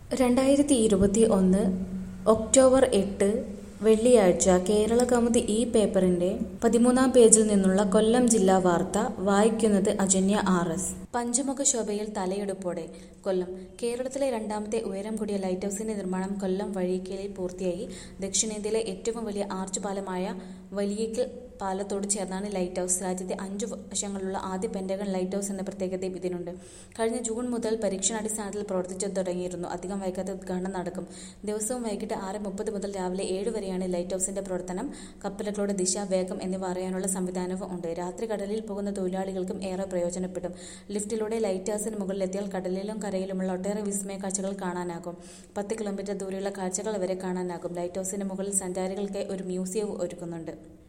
രണ്ടായിരത്തി ഇരുപത്തി ഒന്ന് ഒക്ടോബർ എട്ട് വെള്ളിയാഴ്ച കേരള കൗമുദി ഈ പേപ്പറിന്റെ പതിമൂന്നാം പേജിൽ നിന്നുള്ള കൊല്ലം ജില്ലാ വാർത്ത വായിക്കുന്നത് അജന്യ ആർ എസ് പഞ്ചമുഖ ശോഭയിൽ തലയെടുപ്പോടെ കൊല്ലം കേരളത്തിലെ രണ്ടാമത്തെ ഉയരം കൂടിയ ലൈറ്റ് ഹൗസിന്റെ നിർമ്മാണം കൊല്ലം വഴിക്കലിൽ പൂർത്തിയായി ദക്ഷിണേന്ത്യയിലെ ഏറ്റവും വലിയ ആർച്ച് പാലമായ വലിയക്കൽ പാലത്തോട് ചേർന്നാണ് ലൈറ്റ് ഹൗസ് രാജ്യത്തെ അഞ്ചു വശങ്ങളുള്ള ആദ്യ പെന്റഗൺ ലൈറ്റ് ഹൗസ് എന്ന പ്രത്യേകതയും ഇതിനുണ്ട് കഴിഞ്ഞ ജൂൺ മുതൽ പരീക്ഷണാടിസ്ഥാനത്തിൽ പ്രവർത്തിച്ചു തുടങ്ങിയിരുന്നു അധികം വൈകാതെ ഉദ്ഘാടനം നടക്കും ദിവസവും വൈകിട്ട് ആറ് മുപ്പത് മുതൽ രാവിലെ ഏഴ് വരെയാണ് ലൈറ്റ് ഹൗസിന്റെ പ്രവർത്തനം കപ്പലുകളുടെ ദിശ വേഗം എന്നിവ അറിയാനുള്ള സംവിധാനവും ഉണ്ട് രാത്രി കടലിൽ പോകുന്ന തൊഴിലാളികൾക്കും ഏറെ പ്രയോജനപ്പെടും ലിഫ്റ്റിലൂടെ ലൈറ്റ് ഹൗസിന് മുകളിലെത്തിയാൽ കടലിലും കരയിലുമുള്ള ഒട്ടേറെ വിസ്മയ കാഴ്ചകൾ കാണാനാകും പത്ത് കിലോമീറ്റർ ദൂരെയുള്ള കാഴ്ചകൾ വരെ കാണാനാകും ലൈറ്റ് ഹൗസിന് മുകളിൽ സഞ്ചാരികൾക്കായി ഒരു മ്യൂസിയവും ഒരുക്കുന്നുണ്ട്